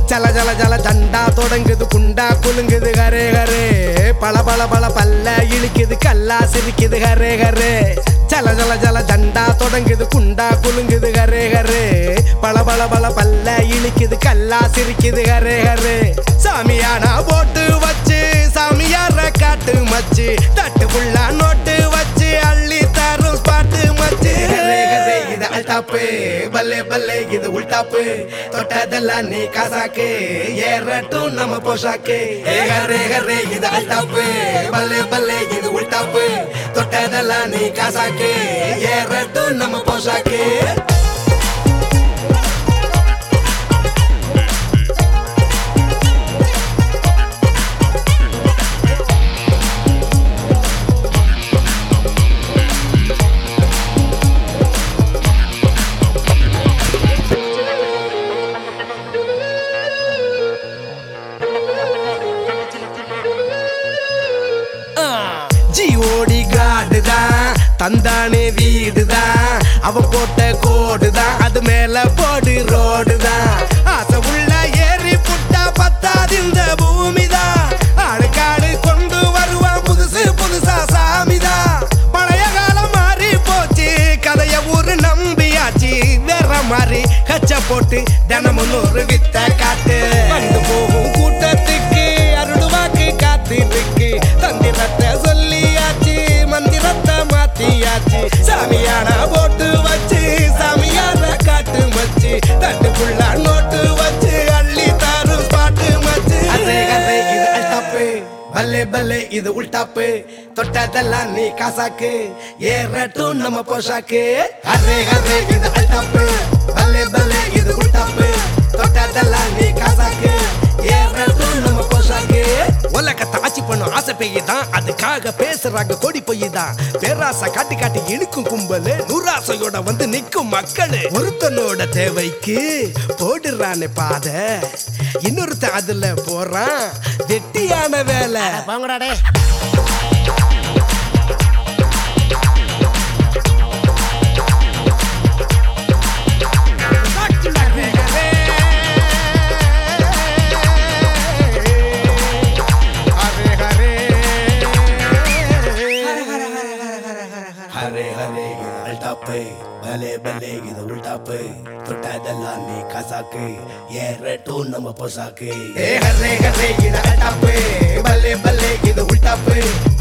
ஜல ஜல ஜல ஜண்டா தொடங்குது குண்டா குலுங்குது ஹரே ஹரே பல பல பல பல்ல இழுக்குது கல்லா சிரிக்குது ஹரே ஹரே ஜல ஜல ஜல ஜண்டா தொடங்குது குண்டா குலுங்குது ஹரே ஹரே பல பல பல பல்ல இழுக்குது கல்லா சிரிக்குது ஹரே ஹரே சாமியானா போட்டு வச்சு சாமியார காட்டு மச்சு தட்டு புள்ளா நோட்டு வச்சு அள்ளி தரும் பாட்டு மச்சு ஹரே ஹரே இது அல்டாப்பு பல்லே பல்லே இது உல்டாப்பு தொட்டதெல்லாம் நீ காசாக்கு ஏறட்டும் நம்ம போஷாக்கு ஏ ஹரே ஹரே இது அல்டாப்பு பல்லே பல்லே இது உல்டாப்பு தொட்டதெல்லாம் நீ காசாக்கு ஏறட்டும் நம்ம போஷாக்கு ஜிஓடி காடு தான் தந்தானே வீடு தான் அவ போட்ட கோடு தான் அது மேல போடு ரோடு தான் ஆசை உள்ள ஏறி புட்டா பத்தாது இந்த பூமி தான் ஆளுக்காடு கொண்டு வருவான் புதுசு புதுசா சாமி தான் பழைய காலம் மாறி போச்சு கதைய ஊரு நம்பியாச்சு வேற மாதிரி கச்ச போட்டு தினமும் நூறு வித்த காட்டு வந்து போகும் கூட்டத்துக்கு அருள்வாக்கு காத்திருக்கு தந்திரத்தை சொல்லியாச்சு மந்திரத்தை மாத்தியாச்சு சாமியான போட்டு வச்சு சாமியான காட்டு மச்சு தட்டுக்குள்ள நோட்டு வச்சு அள்ளி தரும் பாட்டு மச்சு அரே அரே இது அல்டாப்பு பல்லே பல்லே இது உல்டாப்பு தொட்டதெல்லாம் நீ காசாக்கு ஏறட்டும் நம்ம போஷாக்கு அரே அரே இது அல்டாப்பு பல்லே பல்லே இது உல்டாப்பு தொட்டதெல்லாம் நீ காசாக்கு ஏறட்டும் நம்ம போஷாக்கு உலகத்தை ஆட்சி பண்ணும் ஆசை பெய்யுதான் அதுக்காக பேசுறாங்க கோடி பொய்யுதான் பேராசை காட்டி காட்டி இழுக்கும் கும்பலு நூறாசையோட வந்து நிக்கும் மக்களு ஒருத்தனோட தேவைக்கு போடுறானே பாதை இன்னொருத்த அதுல போறான் வெட்டியான வேலை போங்கடா டே ஹரே ஹரே இது அல்டாப்பு பலே பலே இது உல்டாப்பு தொட்டதெல்லாம் நீ கசாக்கு ஏறட்டும் நம்ம பொசாக்கு ஏ ஹரே ஹரே இது அல்டாப்பு பலே பலே இது உல்டாப்பு